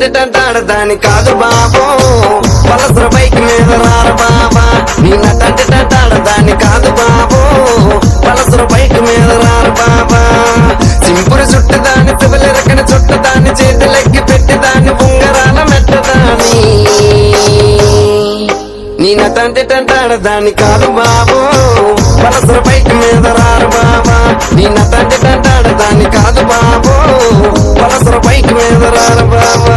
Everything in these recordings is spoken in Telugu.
తండ్రి తంటాడదాని కాదు బాబో పలసర బైక్ మీద రార బాబా నిన్న తండ్రి తంటాడదాని కాదు బాబో పలసర బైక్ మీద రార బాబా సింపురు చుట్టదాని శివలెరకన చుట్టదాని చేతులెక్కి పెట్టిదాని ఉంగరాల మెట్టదాని నిన్న తండ్రి తంటాడదాని కాదు బాబో పలసర బైక్ మీద రారు బాబా నిన్న తండ్రి తంటాడదాని కాదు బాబో పలసర బైక్ మీద రారు బాబా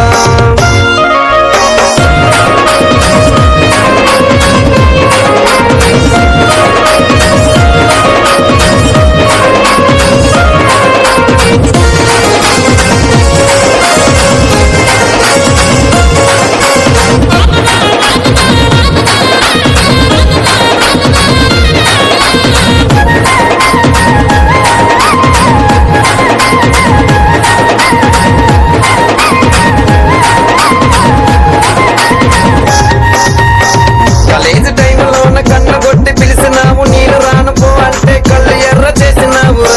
కాలేజీ టైంలోన కన్ను కొట్టి పిలిచినావు నేను రాను పో అంటే కళ్ళు ఎర్ర చేసినావురా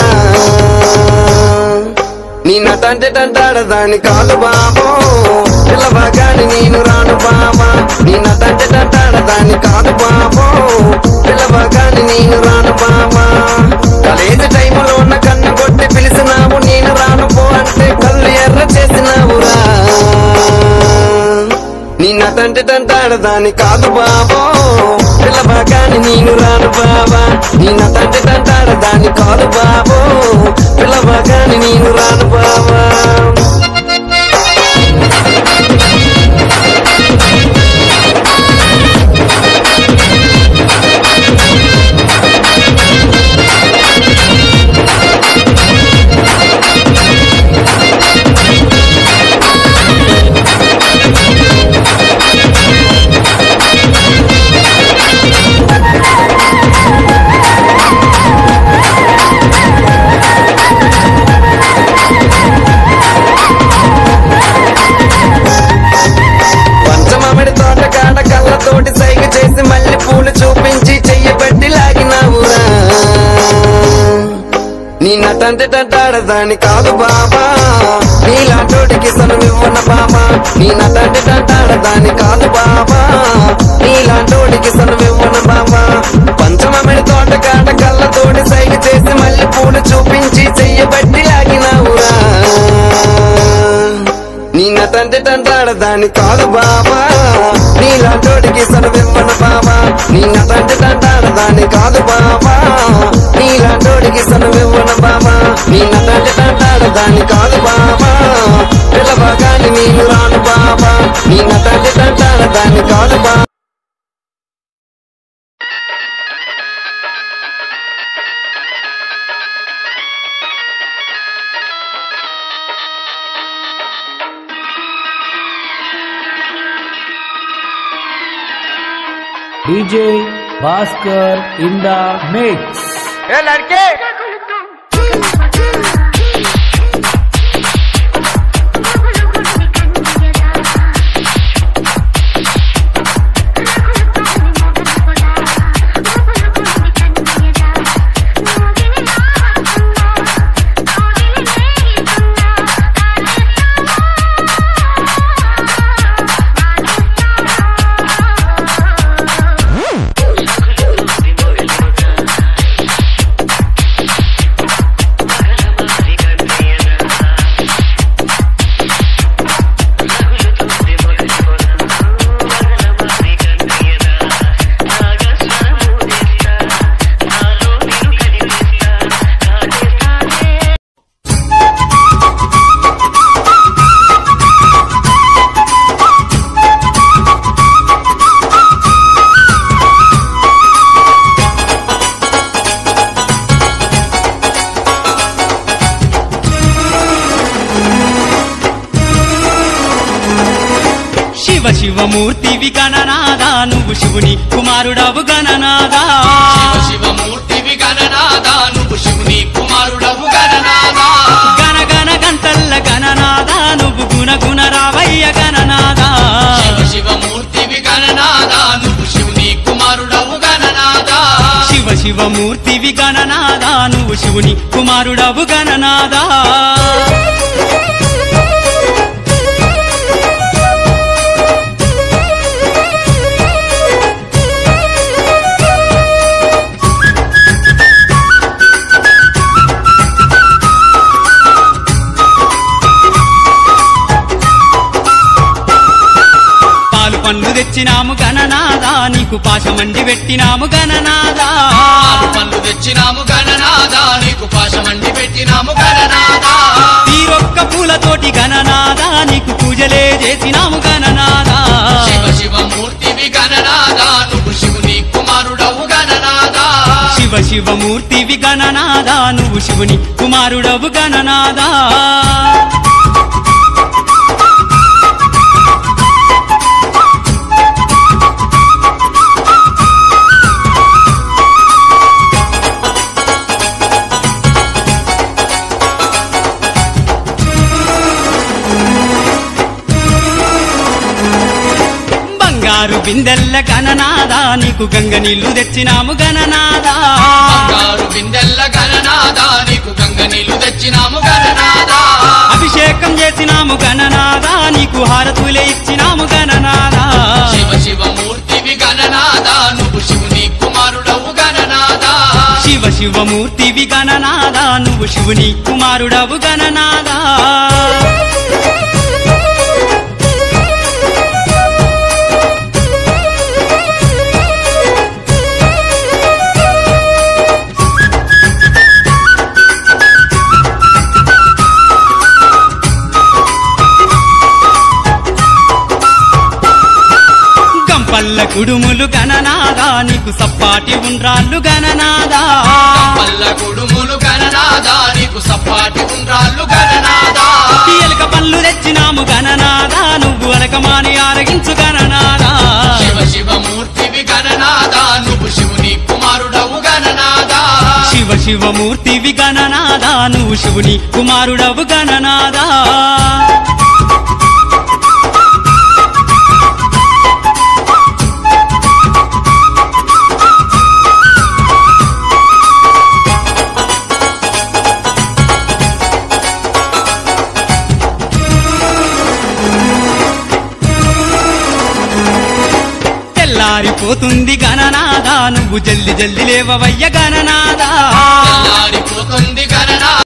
నీ నటంటే తంటాడదాని కాదు బాబో పిల్లబాగాని నేను రాను బాబా నీ నటంటే తంటాడదాని కాదు బాబో పిల్లబాగాని నేను రాను బాబా కాలేజీ టైంలోన కన్ను కొట్టి పిలిచినావు నేను రాను పో అంటే కళ్ళు ఎర్ర చేసినావురా నిన్న తండ్రి తంటాడదాని కాదు బాబో పిల్లబాగాని నేను రాను బాబా నిన్న తండ్రి తంటాడదాని కాదు బాబో పిల్లబాగాని నేను రాను బాబా పంచమామిడి తోట కాడ కళ్ళతోటి సైగ చేసి మళ్ళీ పూలు చూపించి చెయ్యి పెట్టి లాగినావురా నీ నటంటే తంటాడదాని కాదు బాబా నీలాంటోటికి సనువివ్వన బాబా నీ నటంటే తంటాడదాని కాదు బాబా నీలాంటోటికి సనువివ్వన బాబా పంచమామిడి తోట కాడ కళ్ళతోటి సైగ చేసి మళ్ళీ పూలు చూపించి చెయ్యి పెట్టి లాగినావురా నిన్న తండ్రి తంటాడదాని కాదు బాబా నీలాంటోడికి సనువివ్వన బాబా నిన్న తండ్రి తంటాడదాని కాదు బాబా నీలాంటోడికి సనువివ్వన బాబా నిన్న తండ్రి తంటాడదాని కాదు బాబా పిల్లబాగాని నేను రాను బాబా నిన్న తండ్రి తంటాడదాని కాదు బాబా DJ Bhaskar in the mix. ए लड़के శివ శివమూర్తివి గణనాదా నువ్వు శివుని కుమారుడవు గణనాదా శివమూర్తివి గణనాదా నువ్వు శివుని కుమారుడవు గణనాదా గణ గణ గంటల్ల గణనాదా నువ్వు గుణ గుణ రావయ్య గణనాదా శివ శివమూర్తివి గణనాదా నువ్వు శివుని కుమారుడవు గణనాదా శివ శివమూర్తివి గణనాదా నువ్వు శివుని కుమారుడవు గణనాదా నీకు పాశమండి పెట్టినాము గణనాదా ఆరు పళ్ళు తెచ్చినాము గణనాదా నీకు పాశమండి పెట్టినాము గణనాదా తీరొక్క పూలతోటి గణనాదా నీకు పూజలే చేసినాము గణనాదా శివ శివ మూర్తివి గణనాదా నువ్వు శివుని కుమారుడవు గణనాదా శివ శివమూర్తివి గణనాదా నువ్వు శివుని కుమారుడవు గణనాదా బంగారు బిందెల్ల గణనాదా నీకు గంగ నీళ్లు తెచ్చినాము గణనాదా బంగారు బిందెల్ల గణనాదా నీకు గంగ నీళ్లు తెచ్చినాము గణనాదా అభిషేకం చేసినాము గణనాదా నీకు హారతులే ఇచ్చినాము గణనాదా శివ శివ మూర్తివి గణనాదా నువ్వు శివుని కుమారుడవు గణనాదా శివ శివమూర్తివి గణనాదా నువ్వు శివుని కుమారుడవు గణనాదా గంపల్ల కుడుములు గణనాదా నీకు సప్పాటి ఉండ్రాళ్ళు గణనాదా పల్ల కుడుములు గణనాదా నీకు సప్పాటి ఉండ్రాళ్ళు గణనాదా ఎలక పళ్ళు తెచ్చినాము గణనాదా నువ్వు అలకమాని ఆరగించు గణనాదా శివ శివ మూర్తివి గణనాదా నువ్వు శివుని కుమారుడవు గణనాదా శివ శివమూర్తివి గణనాదా నువ్వు శివుని కుమారుడవు గణనాదా తెల్లారిపోతుంది గణనాదా నువ్వు జల్ది జల్ది లేవవయ్య గణనాదా తెల్లారిపోతుంది గణనాదా